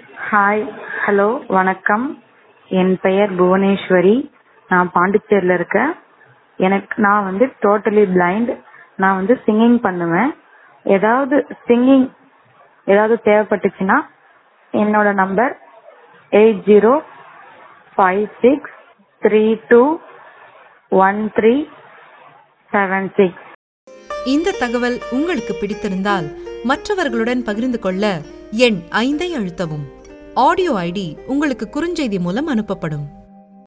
hi hello வணக்கம் என் பெயர் புவனேஸ்வரி நான் பாண்டிச்சேரியில் இருக்கேன் எனக்கு நான் வந்து டோட்டலி பிளைண்ட் நான் வந்து சிங்கிங் பண்ணுவேன் ஏதாவது சிங்கிங் ஏதாவது தேவைப்பட்டுச்சுன்னா என்னோட number eight zero five six three two one three seven six இந்த தகவல் உங்களுக்கு பிடித்திருந்தால் மற்றவர்களுடன் பகிர்ந்து கொள்ள எண் ஐந்தை அழுத்தவும் ஆடியோ ஐடி உங்களுக்கு குறுஞ்செய்தி மூலம் அனுப்பப்படும்